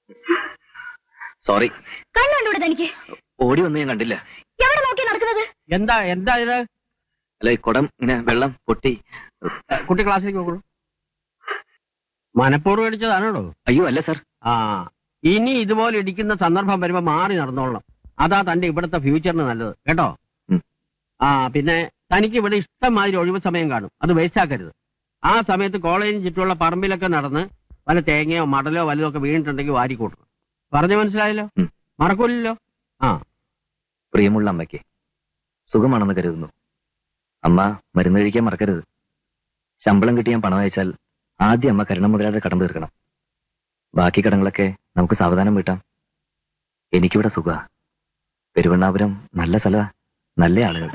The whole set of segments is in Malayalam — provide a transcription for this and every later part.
സോറി കണ്ണുണ്ടൂടെ തനിക്ക് ഓടി വന്ന് ഞാൻ കണ്ടില്ല എവിടെ നോക്കി നടക്കുന്നത് എന്താ എന്താ ഇത് അല്ല ഈ കുടം ഇങ്ങനെ വെള്ളം പൊട്ടി ഏ, കുട്ടി ക്ലാസ്സിലേക്ക് പോകൂ മനഃപൂർവ്വം ഇടിച്ചതാണോടോ അയ്യോ അല്ല സർ ആ ഇനി ഇതുപോലെ ഇടിക്കുന്ന സന്ദർഭം വരുമ്പോ മാറി നടന്നോളണം അതാ തന്റെ ഇവിടുത്തെ ഫ്യൂച്ചറിന് നല്ലത് കേട്ടോ ഉം. ആ പിന്നെ തനിക്ക് ഇവിടെ ഇഷ്ടംമാതിരി ഒഴിവ് സമയം കാണും അത് വേസ്റ്റ് ആക്കരുത് ആ സമയത്ത് കോളേജിന് ചുറ്റുമുള്ള പറമ്പിലൊക്കെ നടന്ന് വല്ല തേങ്ങയോ മടലോ വല്ലതോ ഒക്കെ വീണിട്ടുണ്ടെങ്കിൽ വാരി കൂട്ടണം പറഞ്ഞു മനസ്സിലായല്ലോ ഉം. മറക്കൂലല്ലോ ആ പ്രിയമുള്ള അമ്മയ്ക്ക് സുഖമാണെന്ന് കരുതുന്നു അമ്മ മരുന്ന് കഴിക്കാൻ മറക്കരുത് ശമ്പളം കിട്ടി ഞാൻ പണം അയച്ചാൽ ആദ്യം അമ്മ കരുണ മുതലാതെ കടം തീർക്കണം ബാക്കി കടങ്ങളൊക്കെ നമുക്ക് സാവധാനം വീട്ടാം എനിക്കിവിടെ സുഖ പെരുവണ്ണാപുരം നല്ല സ്ഥലമാ നല്ല ആളുകൾ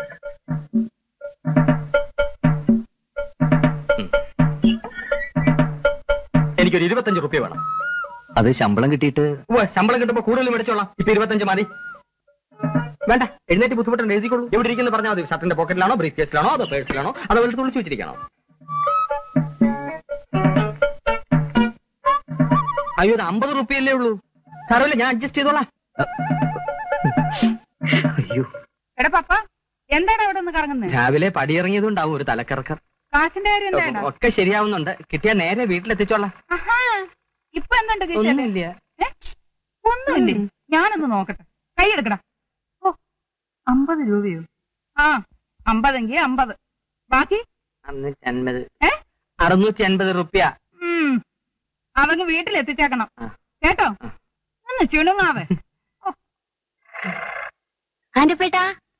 എനിക്കൊരു ഇരുപത്തഞ്ച് റുപ്യ വേണം അത് ശമ്പളം കിട്ടിയിട്ട് ഉവ്വ്, ശമ്പളം കിട്ടുമ്പോ കൂടുതൽ മേടിച്ചോളാം ഇപ്പൊ ഇരുപത്തഞ്ച് മതി വേണ്ട എഴുന്നേറ്റ് ബുദ്ധിമുട്ടുണ്ട് എഴുതിക്കോളൂ എവിടെ ഇരിക്കുന്നു പറഞ്ഞാൽ മതി ഷർട്ടിന്റെ പോക്കറ്റിലാണോ ബ്രീഫ് കേസിലാണോ അതോ പേഴ്സിലാണോ അതോ വെളുത്ത് വിളിച്ചു വെച്ചിരിക്കണോ അയ്യോ ഇത് അമ്പത് റുപ്യല്ലേ ഉള്ളൂ സാരമില്ല ഞാൻ അഡ്ജസ്റ്റ് ചെയ്തോളാം അയ്യോ എടാ പപ്പ എന്താണ് അവിടെ ഒന്ന് കറങ്ങുന്നത് രാവിലെ പടിയിറങ്ങിയതുണ്ടാവും ഒരു തലക്കറക്കം കാശിന്റെ കാര്യം എന്താടാ ഒക്കെ ശരിയാവുന്നുണ്ട് കിട്ടിയാ നേരെ വീട്ടിലെത്തിച്ചോളാം ആഹാ ഇപ്പൊ എന്തുണ്ട് കിച്ചണില്? ഒന്നുമില്ല ഏ? ഒന്നുമില്ലേ ഞാനൊന്ന് നോക്കട്ടെ കൈ എടുക്കടാ ഓ അമ്പത് രൂപയോ ആ അമ്പതെങ്കി അമ്പത് ബാക്കി അറുന്നൂറ്റി അൻപത് ഏ അറുന്നൂറ്റി അൻപത് റുപ്യ ഉം. അതങ്ങ് വീട്ടിൽ എത്തിച്ചേക്കണം ആ. കേട്ടോ ആ. ഒന്ന് ചിണുങ്ങാതെ ആന്റപ്പേട്ടാ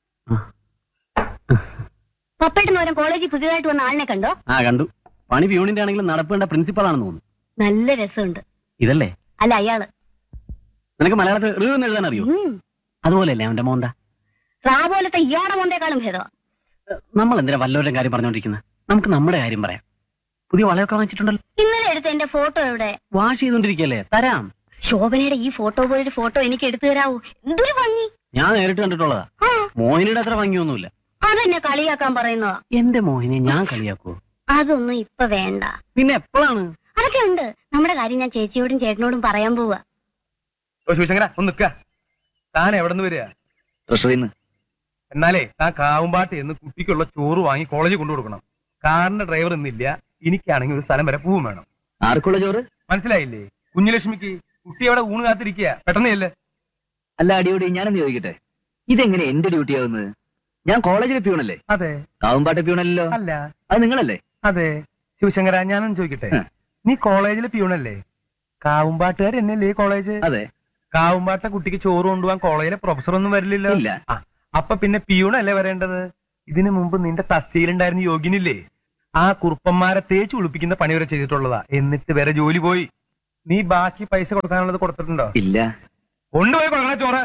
പപ്പേട്ടന് വരും കോളേജിൽ പുതിയതായിട്ട് വന്ന ആളിനെ കണ്ടോ ആ കണ്ടു പണി പ്യൂണിന്റെ ആണെങ്കിലും നടപ്പേണ്ട പ്രിൻസിപ്പൾ ആണെന്ന് തോന്നുന്നു നല്ല രസമുണ്ട് ഇതല്ലേ അല്ല അയാള് നിനക്ക് മലയാളത്തിൽ ഋ എന്ന് എഴുതാൻ അറിയോ ഉം. അതുപോലെയല്ലേ അവന്റെ മോന്ത റാ പോലത്തെ ഇയാടെ മോന്തേക്കാളും ഭേദമാ നമ്മൾ എന്തിനാ വല്ലവരുടെ കാര്യം പറഞ്ഞോണ്ടിരിക്കുന്നത് നമുക്ക് നമ്മുടെ കാര്യം പറയാം പുതിയ വളയൊക്കെ വാങ്ങിച്ചിട്ടുണ്ടല്ലോ ഇന്നലെ എടുത്ത എന്റെ ഫോട്ടോ എവിടെ വാഷ് ചെയ്തോണ്ടിരിക്കല്ലേ തരാം ശോഭനയുടെ ഈ ഫോട്ടോ പോലൊരു ഫോട്ടോ എനിക്ക് എടുത്തു തരാവോ എന്തൊരു ഭംഗി ഞാൻ നേരിട്ട് കണ്ടിട്ടുള്ളതാ ആ മോഹിനിയുടെ അത്ര ഭംഗിയൊന്നുമില്ല അതെന്നെ കളിയാക്കാൻ പറയുന്നതാ എന്റെ മോഹിനെ ഞാൻ കളിയാക്കൂ അതൊന്നും ഇപ്പൊ വേണ്ട പിന്നെ എപ്പോഴാണ് അതൊക്കെ ഉണ്ട് നമ്മുടെ കാര്യം ഞാൻ ചേച്ചിയോടും ചേട്ടനോടും പറയാൻ പോവാ ഓ ശിവശങ്കര ഒന്ന് നിക്ക താൻ എവിടെ നിന്ന് വരിക ട്രഷറിന്ന് എന്നാലേ താൻ കാവുമ്പാട്ട് എന്ന് കുട്ടിക്കുള്ള ചോറ് വാങ്ങി കോളേജിൽ കൊണ്ടു കൊടുക്കണം കാറിന്റെ ഡ്രൈവർ ഇന്നില്ല എനിക്കാണെങ്കിൽ ഒരു സ്ഥലം വരെ പൂവും വേണം ആർക്കുള്ള ചോറ് മനസ്സിലായില്ലേ കുഞ്ഞുലക്ഷ്മിക്ക് കുട്ടി അവിടെ ഊണ് കാത്തിരിക്കുക പെട്ടെന്ന് ചെല്ല് അല്ല അടിയോടി ഞാനെന്ന് ചോദിക്കട്ടെ ഇതെങ്ങനെ എന്റെ ഡ്യൂട്ടി ആവുന്നത് ഞാൻ കോളേജിലെ പ്യൂണല്ലേ അതെ കാവുമ്പാട്ടെ പ്യൂണല്ലോ അല്ല അത് നിങ്ങളല്ലേ അതെ ശിവശങ്കര ഞാനൊന്ന് ചോദിക്കട്ടെ ഹ. നീ കോളേജിലെ പ്യൂണല്ലേ കാവുമ്പാട്ടുകാർ എന്നല്ലേ കോളേജ് അതെ കാവുമ്പാട്ട കുട്ടിക്ക് ചോറ് കൊണ്ടുപോകാൻ കോളേജിലെ പ്രൊഫസർ ഒന്നും വരില്ലല്ലോ ഇല്ല ആ, അപ്പൊ പിന്നെ പിയൂണല്ലേ വരേണ്ടത് ഇതിനു മുമ്പ് നിന്റെ തസ്തിയിലുണ്ടായിരുന്ന യോഗിനില്ലേ ആ കുറുപ്പന്മാരെ തേച്ച് കുളിപ്പിക്കുന്ന പണി വരെ ചെയ്തിട്ടുള്ളതാ എന്നിട്ട് വരെ ജോലി പോയി നീ ബാക്കി പൈസ കൊടുക്കാനുള്ളത് കൊടുത്തിട്ടുണ്ടോ ഇല്ല കൊണ്ടുപോയി കൊടുക്കണ ചോറ്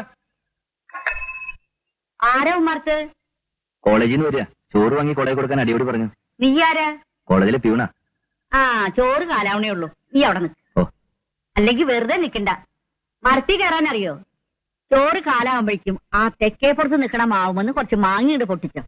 ആരാ ഉമ്മർത്ത് കോളേജിൽ നിന്ന് വരിക ചോറ് വാങ്ങി കോളേജ് കൊടുക്കാൻ അടിയോടി പറഞ്ഞു നീ ആരാ കോളേജിലെ പ്യൂണാ ആ ചോറ് കാലാവണേ ഉള്ളൂ നീ അവിടെ നിൽക്ക് ഓ അല്ലെങ്കിൽ വെറുതെ നിക്കണ്ട മരത്തി കയറാൻ അറിയോ ചോറ് കാലാവുമ്പോഴേക്കും ആ തെക്കേപ്പുറത്ത് നിൽക്കണ മാവുമെന്ന് കുറച്ച് മാങ്ങിയിട്ട് പൊട്ടിച്ചോ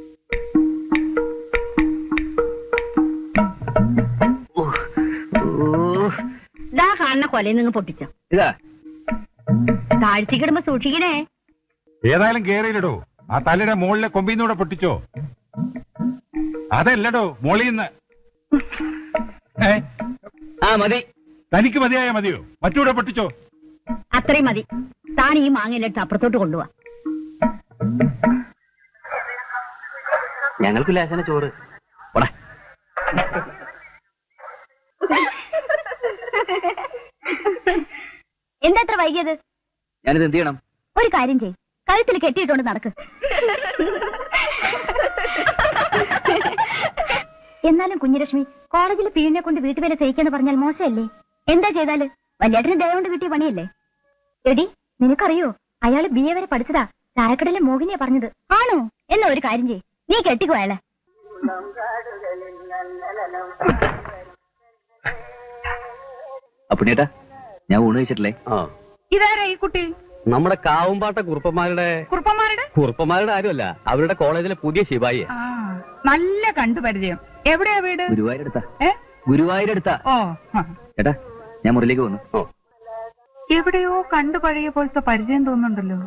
ഓ, ഇതാ കാണുന്ന കൊലയിൽ നിന്ന് പൊട്ടിച്ചോ ഇതാ താഴ്ത്തിക്കിടുമ്പോ സൂക്ഷിക്കണേ ഏതായാലും കേറിയില്ലടോ ആ തലയുടെ മുകളിലെ കൊമ്പിന്നൂടെ പൊട്ടിച്ചോ അതല്ലടോ മോളിന്ന് ഏ ആ മതി തനിക്ക് മതിയായ മതിയോ മറ്റൂടെ പൊട്ടിച്ചോ അത്രയും മതി താൻ ഈ മാങ്ങയിലെടുത്ത് അപ്പുറത്തോട്ട് കൊണ്ടുപോവാ ഞങ്ങൾക്ക് ലേശന ചോറ് പോടാ എന്താ എത്ര വൈകിയത് ഞാനിത് എന്ത് ചെയ്യണം ഒരു കാര്യം ചെയ് കഴുത്തിൽ കെട്ടിയിട്ടോണ്ട് നടക്ക് എന്നാലും കുഞ്ഞുലക്ഷ്മി കോളേജിൽ പീഴിനെ കൊണ്ട് വീട്ടുവേല ചെയ്യിക്കാന്ന് പറഞ്ഞാൽ മോശമല്ലേ എന്താ ചെയ്താല് വല്യേട്ടന് ദയ കൊണ്ട് കിട്ടിയ പണിയല്ലേ എടി നിനക്കറിയോ അയാള് ബി എ വരെ പഠിച്ചതാ ചായക്കടയിലെ മോഹിനിയാ പറഞ്ഞത് ആണോ എന്നാ ഒരു കാര്യം ചെയ് നീ കെട്ടിക്കോ അയാളെ അപ്പുണ്ണിയേട്ടാ ഞാൻ ഊണ് കഴിച്ചിട്ടില്ലേ ആ ഇതാരാ ഈ കുട്ടി നമ്മുടെ കാവുമ്പാട്ട കുറുപ്പന്മാരുടെ കുറുപ്പന്മാരുടെ കുറുപ്പന്മാരുടെ ആരുമല്ല അവരുടെ കോളേജിലെ പുതിയ ശിവായി ആ നല്ല കണ്ടുപരിചയം എവിടെയാ വീട് ഗുരുവായൂരെടുത്താ ഏ ഗുരുവായൂരെടുത്താ ഓ ആ. ചേട്ടാ ഞാൻ മുറിയിലേക്ക് വന്നു ഓ എവിടെയോ കണ്ടു പഴയ പോലത്തെ പരിചയം തോന്നുന്നുണ്ടല്ലോ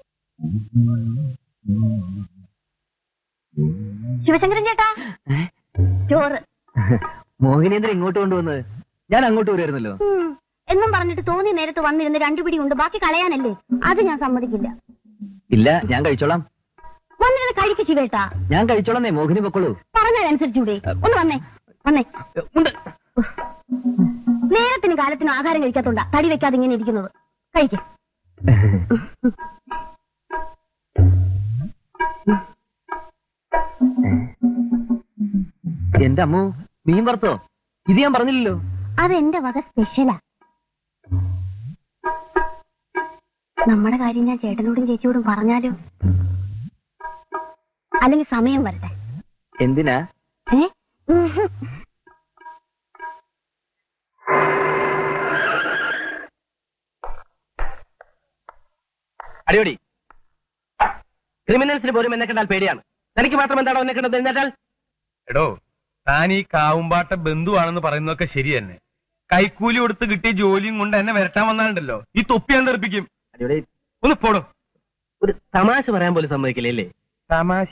ശിവശങ്കരൻ ചേട്ടാ ചോറ് മോഹിനേന്ദ്രൻ ഇങ്ങോട്ട് കൊണ്ടുവന്നത് ഞാൻ അങ്ങോട്ട് വരുമായിരുന്നല്ലോ ഉം. എന്നും പറഞ്ഞിട്ട് തോന്നിയ നേരത്ത് വന്നിരുന്ന് രണ്ടു പിടി ഉണ്ട് ബാക്കി കളയാനല്ലേ അത് ഞാൻ സമ്മതിക്കില്ല ഇല്ല ഞാൻ കഴിച്ചോളാം വന്നിരുന്ന് കഴിക്ക് ശിവേട്ടാ ഞാൻ കഴിച്ചോളന്നേ മോഹിനി പൊക്കോളൂ പറഞ്ഞതനുസരിച്ചൂടെ ഒന്ന് വന്നേ വന്നേ ഉണ്ട് നേരത്തിനും കാലത്തിനും ആഹാരം കഴിക്കാത്തോണ്ടാ തടി വെക്കാതെ ഇങ്ങനെ ഇരിക്കുന്നത് കഴിക്ക് എന്റെ അമ്മു മീൻ വറുത്തോ ഇത് ഞാൻ പറഞ്ഞില്ലല്ലോ അതെന്റെ വക സ്പെഷ്യലാ നമ്മുടെ കാര്യം ഞാൻ ചേട്ടനോടും ചേച്ചിയോടും പറഞ്ഞാലോ അല്ലെങ്കിൽ സമയം വരട്ടെ എന്തിനാ ഏ അടിയോടി ക്രിമിനൽസിന് പോലും എന്നെ കണ്ടാൽ പേടിയാണ് തനിക്ക് മാത്രം എന്താണോ എന്നെ കണ്ടത് എന്നിട്ടാൽ എടോ താൻ ഈ കാവുമ്പാട്ട ബന്ധുവാണെന്ന് പറയുന്നതൊക്കെ ശരി തന്നെ കൈക്കൂലി കൊടുത്ത് കിട്ടിയ ജോലിയും കൊണ്ട് എന്നെ വരട്ടാൻ വന്നാലുണ്ടല്ലോ ഈ തൊപ്പി ഞാൻ തെറിപ്പിക്കും അടിയോടി ഒന്ന് പോടും ഒരു തമാശ പറയാൻ പോലും സമ്മതിക്കില്ലേ തമാശ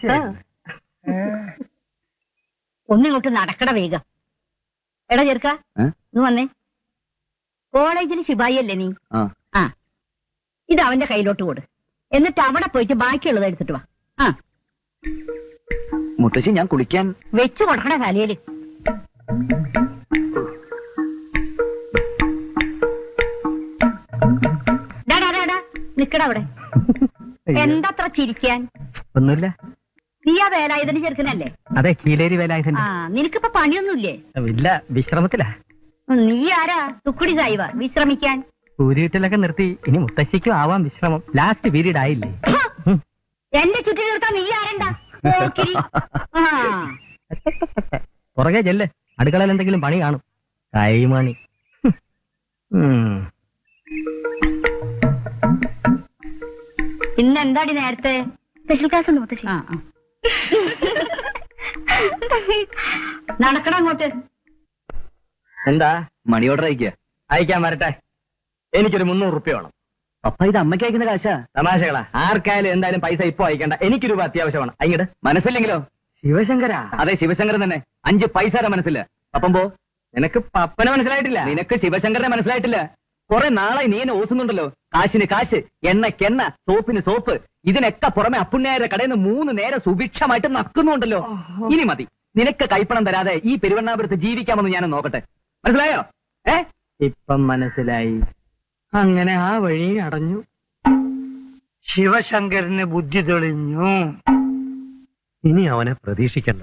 ഒന്നിങ്ങോട്ട് നടക്കട വേഗം എടാ ചെറുക്ക ഏ? നീ വന്നേ കോളേജിൽ ശിപായി അല്ലേ നീ ആ ആ ഇത് അവന്റെ കയ്യിലോട്ട് കൊടു എന്നിട്ട് അവിടെ പോയിട്ട് ബാക്കിയുള്ളത് എടുത്തിട്ട് വാ ആ മുത്തശ്ശി ഞാൻ കുളിക്കാൻ വെച്ചു കൊടുക്കണ തലയില് ഡാ, ഡാ, ഡാ, ഡാ. നിക്കടാ അവിടെ എന്തത്ര ചിരിക്കാൻ ഒന്നുമില്ല നീ ആ വേലായുധന് ചെറുക്കനല്ലേ അതെ കീലേരി വേലായുധൻ ആ നിനക്കിപ്പോ പണിയൊന്നുമില്ലേ ഇല്ല വിശ്രമത്തിലാ ഉം, നീ ആരാ തുക്കുടി സായിവ വിശ്രമിക്കാൻ ഊരിയിട്ടലൊക്കെ നിർത്തി ഇനി മുത്തശ്ശിക്കും ആവാം വിശ്രമം ലാസ്റ്റ് പീരീഡ് ആയില്ലേ ഹ! എന്റെ ചുറ്റി നിർത്താൻ നീ ആരണ്ടാ പോക്കിരി. ആ പുറകെ ചെല്ല് അടുക്കളയിൽ എന്തെങ്കിലും പണി കാണും കൈമണി ഉം. ഇന്ന് എന്താടി നേരത്തെ സ്പെഷ്യൽ ക്ലാസ് ഉണ്ട് മുത്തശ്ശി നടക്കണം അങ്ങോട്ട് എന്താ മണി ഓർഡർ അയക്കുക അയക്കാൻ വരട്ടെ എനിക്കൊരു മുന്നൂറ് റുപ്യ വേണം പപ്പ ഇത് അമ്മയ്ക്ക് അയക്കുന്ന കാശാ തമാശകളാ ആർക്കായാലും എന്തായാലും പൈസ ഇപ്പൊ അയക്കണ്ട എനിക്ക് രൂപ അത്യാവശ്യമാണ് അയ്യട് മനസ്സില്ലെങ്കിലോ ശിവശങ്കര അതെ ശിവശങ്കരൻ തന്നെ അഞ്ച് പൈസ മനസ്സില്ല അപ്പം പോ നിനക്ക് പപ്പനെ മനസ്സിലായിട്ടില്ല നിനക്ക് ശിവശങ്കരനെ മനസ്സിലായിട്ടില്ല കുറെ നാളായി നീ എന്നെ ഓസുന്നുണ്ടല്ലോ കാശിന് കാശ് എണ്ണയ്ക്ക് എണ്ണ സോപ്പിന് സോപ്പ് ഇതിനൊക്കെ പുറമെ അപ്പുണ്യാരുടെ കടയിൽ നിന്ന് മൂന്ന് നേരം സുഭിക്ഷമായിട്ട് നക്കുന്നുണ്ടല്ലോ ഇനി മതി നിനക്ക് കൈപ്പണം തരാതെ ഈ പെരുവണ്ണാപുരത്ത് ജീവിക്കാമെന്ന് ഞാൻ നോക്കട്ടെ മനസ്സിലായോ ഏ ഇപ്പം മനസ്സിലായി അങ്ങനെ ആ വഴി അടഞ്ഞു ശിവശങ്കരന് ബുദ്ധി തെളിഞ്ഞു ഇനി അവനെ പ്രതീക്ഷിക്കണ്ട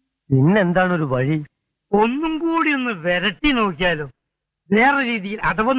പിന്നെന്താണ് ഒരു വഴി ഒന്നും കൂടി ഒന്ന് വിരട്ടി നോക്കിയാലോ വേറെ രീതിയിൽ അഥവാ